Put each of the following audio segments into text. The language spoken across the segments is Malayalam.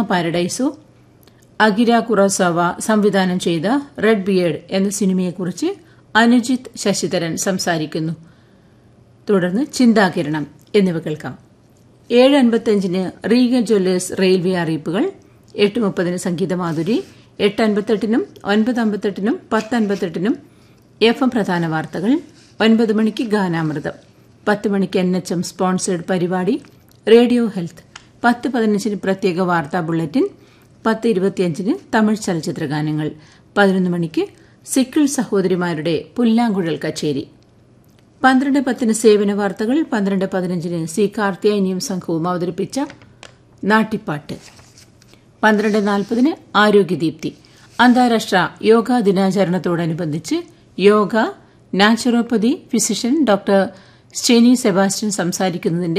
പാരഡൈസോ അഗിര കുറോസാവ സംവിധാനം ചെയ്ത റെഡ് ബിയേഡ് എന്ന സിനിമയെക്കുറിച്ച് അനുജിത് ശശിധരൻ സംസാരിക്കുന്നു തുടർന്ന് ചിന്താകിരണം എന്നിവ കേൾക്കാം ഏഴ് അൻപത്തിയഞ്ചിന് റീഗൽ ജ്വല്ലേഴ്സ് റെയിൽവേ അറിയിപ്പുകൾ എട്ട് മുപ്പതിന് സംഗീതമാധുരി എട്ട് അൻപത്തെട്ടിനും ഒൻപത് അമ്പത്തെട്ടിനും പത്ത് അൻപത്തെട്ടിനും എഫ് എം പ്രധാന വാർത്തകൾ ഒൻപത് മണിക്ക് ഗാനാമൃതം പത്ത് മണിക്ക് എൻ എച്ച് എം സ്പോൺസേഡ് പരിപാടി റേഡിയോ ഹെൽത്ത് പത്ത് പതിനഞ്ചിന് പ്രത്യേക വാർത്താ ബുള്ളറ്റിൻ പത്ത് ഇരുപത്തിയഞ്ചിന് തമിഴ് ചലച്ചിത്ര ഗാനങ്ങൾ പതിനൊന്ന് മണിക്ക് സിക്കിൾ സഹോദരിമാരുടെ പുല്ലാങ്കുഴൽ കച്ചേരി പന്ത്രണ്ട് പത്തിന് സേവന വാർത്തകൾ പന്ത്രണ്ട് പതിനഞ്ചിന് സി കാർത്തിയായനിയും സംഘവും അവതരിപ്പിച്ച നാട്ടിപ്പാട്ട് പന്ത്രണ്ട് നാൽപ്പതിന് ആരോഗ്യദീപ്തി അന്താരാഷ്ട്ര യോഗാ ദിനാചരണത്തോടനുബന്ധിച്ച് യോഗ naturopathy physician doctor Steny Sebastian സംസാരിക്കുന്നതിന്റെ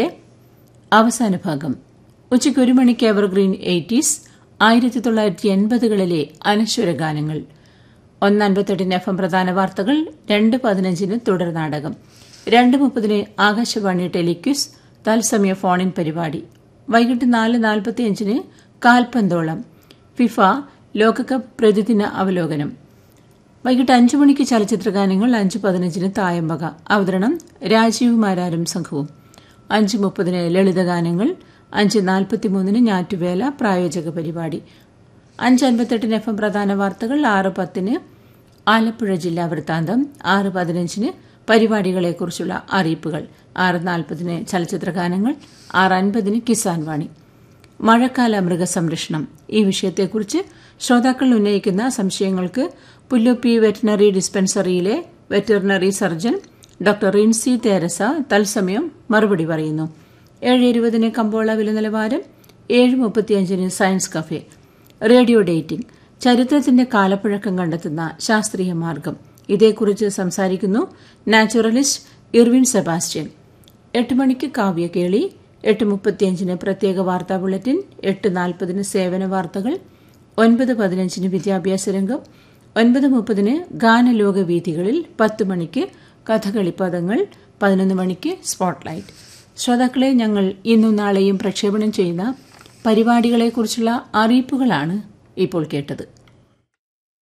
അവസാന ഭാഗം ഉച്ചയ്ക്ക് ഒരു മണിക്ക് എവർഗ്രീൻ എയ്റ്റീസ് ആയിരത്തി തൊള്ളായിരത്തി എൺപതുകളിലെ അനശ്വര ഗാനങ്ങൾ ഒന്ന് അൻപത്തെട്ടിന് എഫ് എം പ്രധാന വാർത്തകൾ രണ്ട് പതിനഞ്ചിന് തുടർ നാടകം രണ്ട് മുപ്പതിന് ആകാശവാണി ടെലിക്യൂസ് തത്സമയ ഫോണിൻ പരിപാടി വൈകിട്ട് നാല് നാൽപ്പത്തിയഞ്ചിന് കാൽപന്തോളം ഫിഫ ലോകകപ്പ് പ്രതിദിന അവലോകനം വൈകിട്ട് അഞ്ചു മണിക്ക് ചലച്ചിത്ര ഗാനങ്ങൾ അഞ്ച് പതിനഞ്ചിന് തായമ്പക അവതരണം രാജീവ് മാരാരും സംഘവും അഞ്ച് മുപ്പതിന് ലളിതഗാനങ്ങൾ അഞ്ച് നാൽപ്പത്തിമൂന്നിന് ഞാറ്റുവേല പ്രായോജക പരിപാടി അഞ്ച് അൻപത്തെട്ടിന് എഫ് എം പ്രധാന വാർത്തകൾ ആറ് പത്തിന് ആലപ്പുഴ ജില്ലാ വൃത്താന്തം ആറ് പതിനഞ്ചിന് പരിപാടികളെക്കുറിച്ചുള്ള അറിയിപ്പുകൾ ആറ് നാൽപ്പതിന് ചലച്ചിത്ര ഗാനങ്ങൾ ആറ് അൻപതിന് കിസാൻ വാണി മഴക്കാല മൃഗസംരക്ഷണം ഈ വിഷയത്തെക്കുറിച്ച് ശ്രോതാക്കൾ ഉന്നയിക്കുന്ന സംശയങ്ങൾക്ക് പുല്ലുപ്പി വെറ്റിനറി ഡിസ്പെൻസറിയിലെ veterinary surgeon doctor Rincy Theresa തത്സമയം മറുപടി പറയുന്നു ഏഴ് ഇരുപതിന് കമ്പോള വില നിലവാരം ഏഴ് മുപ്പത്തിയഞ്ചിന് സയൻസ് കഫേ റേഡിയോ ഡേറ്റിംഗ് ചരിത്രത്തിന്റെ കാലപ്പഴക്കം കണ്ടെത്തുന്ന ശാസ്ത്രീയ മാർഗം ഇതേക്കുറിച്ച് സംസാരിക്കുന്നു നാച്ചുറലിസ്റ്റ് ഇർവിൻ സെബാസ്റ്റ്യൻ എട്ട് മണിക്ക് കാവ്യകേളി എട്ട് മുപ്പത്തിയഞ്ചിന് പ്രത്യേക വാർത്താ ബുള്ളറ്റിൻ എട്ട് നാൽപ്പതിന് സേവന വാർത്തകൾ ഒൻപത് പതിനഞ്ചിന് വിദ്യാഭ്യാസ രംഗം ഒൻപത് മുപ്പതിന് ഗാനലോക വീഥികളിൽ പത്ത് മണിക്ക് കഥകളി പദങ്ങൾ പതിനൊന്ന് മണിക്ക് സ്പോട്ട്ലൈറ്റ് ശ്രോതാക്കളെ ഞങ്ങൾ ഇന്നും നാളെയും പ്രക്ഷേപണം ചെയ്യുന്ന പരിപാടികളെക്കുറിച്ചുള്ള അറിയിപ്പുകളാണ് ഇപ്പോൾ കേട്ടത്